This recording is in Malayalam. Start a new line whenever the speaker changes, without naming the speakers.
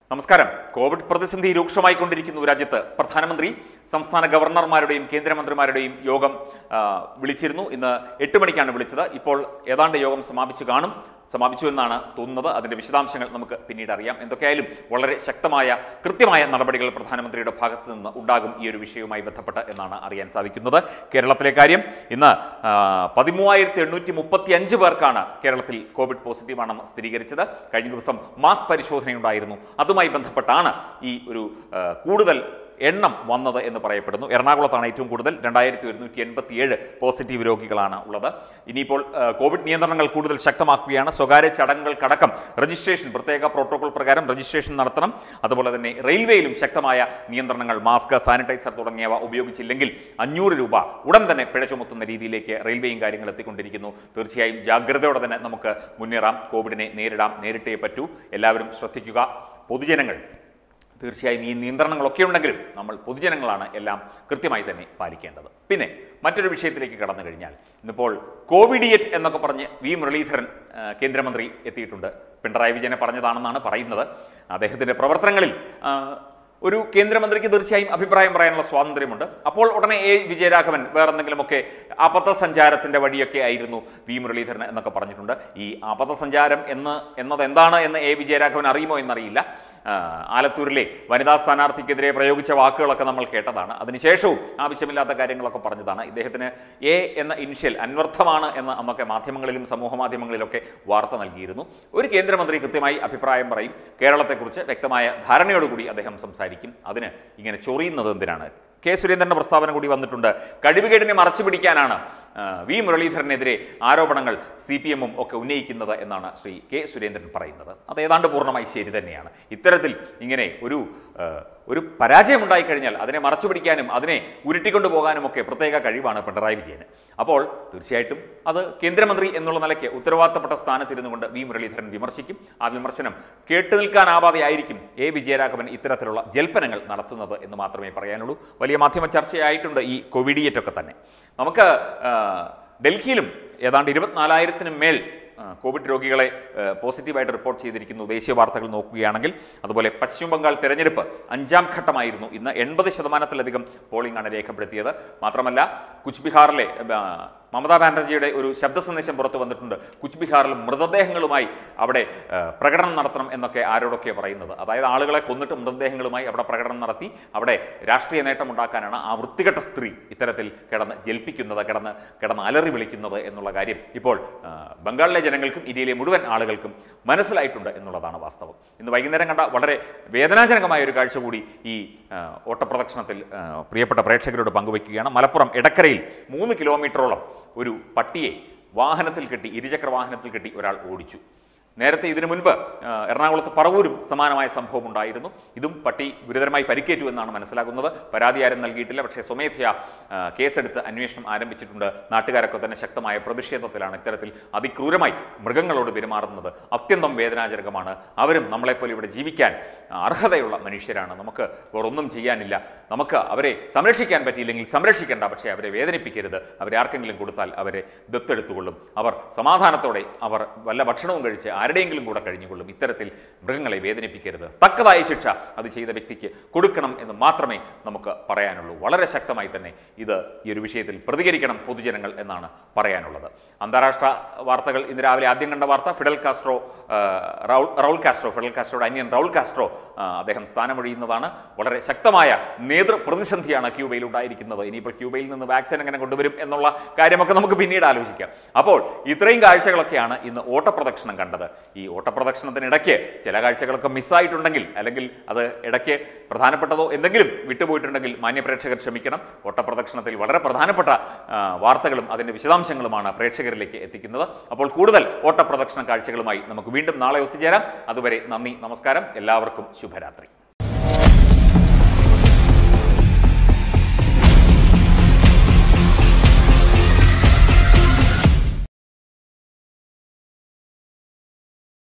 നമസ്കാരം കോവിഡ് പ്രതിസന്ധി രൂക്ഷമായിക്കൊണ്ടിരിക്കുന്നു രാജ്യത്ത് പ്രധാനമന്ത്രി സംസ്ഥാന ഗവർണർമാരുടെയും കേന്ദ്രമന്ത്രിമാരുടെയും യോഗം ആ, വിളിച്ചിരുന്നു ഇന്ന് എട്ട് മണിക്കാണ് വിളിച്ചത് ഇപ്പോൾ ഏതാണ്ട് യോഗം സമാപിച്ചു കാണും സമാപിച്ചു എന്നാണ് തോന്നുന്നത് അതിന്റെ വിശദാംശങ്ങൾ നമുക്ക് പിന്നീട് അറിയാം എന്തൊക്കെയായാലും വളരെ ശക്തമായ കൃത്യമായ നടപടികൾ പ്രധാനമന്ത്രിയുടെ ഭാഗത്ത് നിന്ന് ഉണ്ടാകും ഈ ഒരു വിഷയവുമായി ബന്ധപ്പെട്ട് എന്നാണ് അറിയാൻ സാധിക്കുന്നത് കേരളത്തിലെ കാര്യം ഇന്ന് പതിമൂവായിരത്തി എണ്ണൂറ്റി മുപ്പത്തി അഞ്ച് പേർക്കാണ് കേരളത്തിൽ കോവിഡ് പോസിറ്റീവാണെന്ന് സ്ഥിരീകരിച്ചത് കഴിഞ്ഞ ദിവസം മാസ് പരിശോധനയുണ്ടായിരുന്നു അതുമായി ബന്ധപ്പെട്ടാണ് ഈ ഒരു ആ, കൂടുതൽ എണ്ണം വന്നത് എന്ന് പറയപ്പെടുന്നു എറണാകുളത്താണ് ഏറ്റവും കൂടുതൽ രണ്ടായിരത്തി ഒരുന്നൂറ്റി എൺപത്തിയേഴ് പോസിറ്റീവ് രോഗികളാണ് ഉള്ളത് ഇനിയിപ്പോൾ ആ, കോവിഡ് നിയന്ത്രണങ്ങൾ കൂടുതൽ ശക്തമാക്കുകയാണ് സ്വകാര്യ ചടങ്ങുകൾക്കടക്കം രജിസ്ട്രേഷൻ പ്രത്യേക പ്രോട്ടോകോൾ പ്രകാരം രജിസ്ട്രേഷൻ നടത്തണം അതുപോലെ തന്നെ റെയിൽവേയിലും ശക്തമായ നിയന്ത്രണങ്ങൾ മാസ്ക് സാനിറ്റൈസർ തുടങ്ങിയവ ഉപയോഗിച്ചില്ലെങ്കിൽ അഞ്ഞൂറ് രൂപ ഉടൻ തന്നെ പിഴ ചുമത്തുന്ന രീതിയിലേക്ക് റെയിൽവേയും കാര്യങ്ങൾ എത്തിക്കൊണ്ടിരിക്കുന്നു തീർച്ചയായും ജാഗ്രതയോടെ തന്നെ നമുക്ക് മുന്നേറാം കോവിഡിനെ നേരിടാം നേരിട്ടേ പറ്റൂ എല്ലാവരും ശ്രദ്ധിക്കുക പൊതുജനങ്ങൾ തീർച്ചയായും ഈ നിയന്ത്രണങ്ങളൊക്കെ ഉണ്ടെങ്കിലും നമ്മൾ പൊതുജനങ്ങളാണ് എല്ലാം കൃത്യമായി തന്നെ പാലിക്കേണ്ടത് പിന്നെ മറ്റൊരു വിഷയത്തിലേക്ക് കടന്നു കഴിഞ്ഞാൽ ഇന്നിപ്പോൾ കോവിഡിയറ്റ് എന്നൊക്കെ പറഞ്ഞ് വി മുരളീധരൻ ആ, കേന്ദ്രമന്ത്രി എത്തിയിട്ടുണ്ട് പിണറായി വിജയനെ പറഞ്ഞതാണെന്നാണ് പറയുന്നത് അദ്ദേഹത്തിൻ്റെ പ്രവർത്തനങ്ങളിൽ ആ, ഒരു കേന്ദ്രമന്ത്രിക്ക് തീർച്ചയായും അഭിപ്രായം പറയാനുള്ള സ്വാതന്ത്ര്യമുണ്ട് അപ്പോൾ ഉടനെ എ വിജയരാഘവൻ വേറെന്തെങ്കിലുമൊക്കെ അബദ്ധസഞ്ചാരത്തിൻ്റെ വഴിയൊക്കെ ആയിരുന്നു വി മുരളീധരൻ എന്നൊക്കെ പറഞ്ഞിട്ടുണ്ട് ഈ അബദ്ധസഞ്ചാരം എന്ന് എന്നത് എന്താണ് എന്ന് എ വിജയരാഘവൻ അറിയുമോ എന്നറിയില്ല ആ, ആലത്തൂരിലെ വനിതാ സ്ഥാനാർത്ഥിക്കെതിരെ പ്രയോഗിച്ച വാക്കുകളൊക്കെ നമ്മൾ കേട്ടതാണ് അതിനുശേഷവും ആവശ്യമില്ലാത്ത കാര്യങ്ങളൊക്കെ പറഞ്ഞതാണ് ഇദ്ദേഹത്തിന് എ എന്ന ഇനിഷ്യൽ അന്വർത്ഥമാണ് എന്ന് അന്നൊക്കെ മാധ്യമങ്ങളിലും സമൂഹ മാധ്യമങ്ങളിലൊക്കെ വാർത്ത നൽകിയിരുന്നു ഒരു കേന്ദ്രമന്ത്രി കൃത്യമായി അഭിപ്രായം പറയും കേരളത്തെക്കുറിച്ച് വ്യക്തമായ ധാരണയോടുകൂടി അദ്ദേഹം സംസാരിക്കും അതിന് ഇങ്ങനെ ചൊറിയുന്നത് എന്തിനാണ് കെ സുരേന്ദ്രന്റെ പ്രസ്താവന കൂടി വന്നിട്ടുണ്ട് കഴിവുകേടിനെ മറച്ചു പിടിക്കാനാണ് ആ, വി മുരളീധരനെതിരെ ആരോപണങ്ങൾ സി പി എമ്മും ഒക്കെ ഉന്നയിക്കുന്നത് എന്നാണ് ശ്രീ കെ സുരേന്ദ്രൻ പറയുന്നത് അത് ഏതാണ്ട് പൂർണ്ണമായി ശരി തന്നെയാണ് ഇത്തരത്തിൽ ഇങ്ങനെ ഒരു ആ, ഒരു പരാജയം ഉണ്ടായിക്കഴിഞ്ഞാൽ അതിനെ മറച്ചു പിടിക്കാനും അതിനെ ഉരുട്ടിക്കൊണ്ടു പോകാനും ഒക്കെ പ്രത്യേക കഴിവാണ് പിണറായി വിജയന് അപ്പോൾ തീർച്ചയായിട്ടും അത് കേന്ദ്രമന്ത്രി എന്നുള്ള നിലയ്ക്ക് ഉത്തരവാദിത്തപ്പെട്ട സ്ഥാനത്തിരുന്നു കൊണ്ട് വി മുരളീധരൻ വിമർശിക്കും ആ വിമർശനം കേട്ടു നിൽക്കാനാവാതെ ആയിരിക്കും എ വിജയരാഘവൻ ഇത്തരത്തിലുള്ള ജൽപ്പനങ്ങൾ നടത്തുന്നത് എന്ന് മാത്രമേ പറയാനുള്ളൂ വലിയ മാധ്യമ ചർച്ചയായിട്ടുണ്ട് ഈ കോവിഡിയറ്റ് ഒക്കെ തന്നെ നമുക്ക് ആ, ഡൽഹിയിലും ഏതാണ്ട് ഇരുപത്തിനാലായിരത്തിന് മേൽ ആ, കോവിഡ് രോഗികളെ ആ, പോസിറ്റീവായിട്ട് റിപ്പോർട്ട് ചെയ്തിരിക്കുന്നു ദേശീയ വാർത്തകൾ നോക്കുകയാണെങ്കിൽ അതുപോലെ പശ്ചിമ ബംഗാൾ തെരഞ്ഞെടുപ്പ് അഞ്ചാം ഘട്ടമായിരുന്നു ഇന്ന് എൺപത് ശതമാനത്തിലധികം പോളിംഗ് ആണ് രേഖപ്പെടുത്തിയത് മാത്രമല്ല കുച്ച്ബിഹാറിലെ ആ, മമതാ ബാനർജിയുടെ ഒരു ശബ്ദ സന്ദേശം പുറത്തു വന്നിട്ടുണ്ട് കുച്ച്ബിഹാറിൽ മൃതദേഹങ്ങളുമായി അവിടെ ആ, പ്രകടനം നടത്തണം എന്നൊക്കെ ആരോടൊക്കെ പറയുന്നത് അതായത് ആളുകളെ കൊന്നിട്ട് മൃതദേഹങ്ങളുമായി അവിടെ പ്രകടനം നടത്തി അവിടെ രാഷ്ട്രീയ നേട്ടമുണ്ടാക്കാനാണ് ആ വൃത്തികെട്ട സ്ത്രീ ഇത്തരത്തിൽ കിടന്ന് ജൽപ്പിക്കുന്നത് കിടന്ന് കിടന്ന് അലറി വിളിക്കുന്നത് എന്നുള്ള കാര്യം ഇപ്പോൾ ആ, ബംഗാളിലെ ജനങ്ങൾക്കും ഇന്ത്യയിലെ മുഴുവൻ ആളുകൾക്കും മനസ്സിലായിട്ടുണ്ട് എന്നുള്ളതാണ് വാസ്തവം ഇന്ന് വൈകുന്നേരം കണ്ട വളരെ വേദനാജനകമായ ഒരു കാഴ്ച കൂടി ഈ ആ, ഓട്ടപ്രദക്ഷിണത്തിൽ ആ, പ്രിയപ്പെട്ട പ്രേക്ഷകരോട് പങ്കുവയ്ക്കുകയാണ് മലപ്പുറം എടക്കരയിൽ മൂന്ന് കിലോമീറ്ററോളം ഒരു പട്ടിയെ വാഹനത്തിൽ കെട്ടി ഇരുചക്ര വാഹനത്തിൽ കെട്ടി ഒരാൾ ഓടിച്ചു നേരത്തെ ഇതിനു മുൻപ് ആ, എറണാകുളത്ത് പറവൂരും സമാനമായ സംഭവം ഉണ്ടായിരുന്നു ഇതും പട്ടി ഗുരുതരമായി പരിക്കേറ്റു എന്നാണ് മനസ്സിലാകുന്നത് പരാതി ആരും നൽകിയിട്ടില്ല പക്ഷേ സ്വമേധയാ ആ, കേസെടുത്ത് അന്വേഷണം ആരംഭിച്ചിട്ടുണ്ട് നാട്ടുകാരൊക്കെ തന്നെ ശക്തമായ പ്രതിഷേധത്തിലാണ് ഇത്തരത്തിൽ അതിക്രൂരമായി മൃഗങ്ങളോട് പെരുമാറുന്നത് അത്യന്തം വേദനാജനകമാണ് അവരും നമ്മളെപ്പോലെ ഇവിടെ ജീവിക്കാൻ ആ, അർഹതയുള്ള മനുഷ്യരാണ് നമുക്ക് വേറൊന്നും ചെയ്യാനില്ല നമുക്ക് അവരെ സംരക്ഷിക്കാൻ പറ്റിയില്ലെങ്കിൽ സംരക്ഷിക്കേണ്ട പക്ഷേ അവരെ വേദനിപ്പിക്കരുത് അവരെ ആർക്കെങ്കിലും കൊടുത്താൽ അവരെ ദത്തെടുത്തുകൊള്ളും അവർ സമാധാനത്തോടെ അവർ വല്ല ഭക്ഷണവും കഴിച്ച് ആരുടെയെങ്കിലും കൂടെ കഴിഞ്ഞുകൊള്ളും ഇത്തരത്തിൽ മൃഗങ്ങളെ വേദനിപ്പിക്കരുത് തക്കതായ ശിക്ഷ അത് ചെയ്ത വ്യക്തിക്ക് കൊടുക്കണം എന്ന് മാത്രമേ നമുക്ക് പറയാനുള്ളൂ വളരെ ശക്തമായി തന്നെ ഇത് ഈ ഒരു വിഷയത്തിൽ പ്രതികരിക്കണം പൊതുജനങ്ങൾ എന്നാണ് പറയാനുള്ളത് അന്താരാഷ്ട്ര വാർത്തകൾ ഇന്ന് രാവിലെ ആദ്യം കണ്ട വാർത്ത ഫിഡൽ കാസ്ട്രോ ആ, റൗൾ റൗൾ കാസ്ട്രോ ഫിഡൽ കാസ്ട്രോയുടെ അന്യൻ റൗൾ കാസ്ട്രോ ആ, അദ്ദേഹം സ്ഥാനമൊഴിയുന്നതാണ് വളരെ ശക്തമായ നേതൃ പ്രതിസന്ധിയാണ് ക്യൂബയിൽ ഉണ്ടായിരിക്കുന്നത് ഇനിയിപ്പോൾ ക്യൂബയിൽ നിന്ന് വാക്സിൻ എങ്ങനെ കൊണ്ടുവരും എന്നുള്ള കാര്യമൊക്കെ നമുക്ക് പിന്നീട് ആലോചിക്കാം അപ്പോൾ ഇത്രയും കാഴ്ചകളൊക്കെയാണ് ഇന്ന് ഓട്ടപ്രദക്ഷിണം കണ്ടത് ഈ ഓട്ടപ്രദക്ഷിണത്തിനിടയ്ക്ക് ചില കാഴ്ചകളൊക്കെ മിസ്സായിട്ടുണ്ടെങ്കിൽ അല്ലെങ്കിൽ അത് ഇടയ്ക്ക് പ്രധാനപ്പെട്ടതോ എന്തെങ്കിലും വിട്ടുപോയിട്ടുണ്ടെങ്കിൽ മാന്യപ്രേക്ഷകർ ക്ഷമിക്കണം ഓട്ടപ്രദക്ഷിണത്തിൽ വളരെ പ്രധാനപ്പെട്ട ആ, വാർത്തകളും അതിൻ്റെ വിശദാംശങ്ങളുമാണ് പ്രേക്ഷകരിലേക്ക് എത്തിക്കുന്നത് അപ്പോൾ കൂടുതൽ ഓട്ടപ്രദക്ഷിണ കാഴ്ചകളുമായി നമുക്ക് വീണ്ടും നാളെ ഒത്തുചേരാം അതുവരെ നന്ദി നമസ്കാരം എല്ലാവർക്കും ശുഭരാത്രി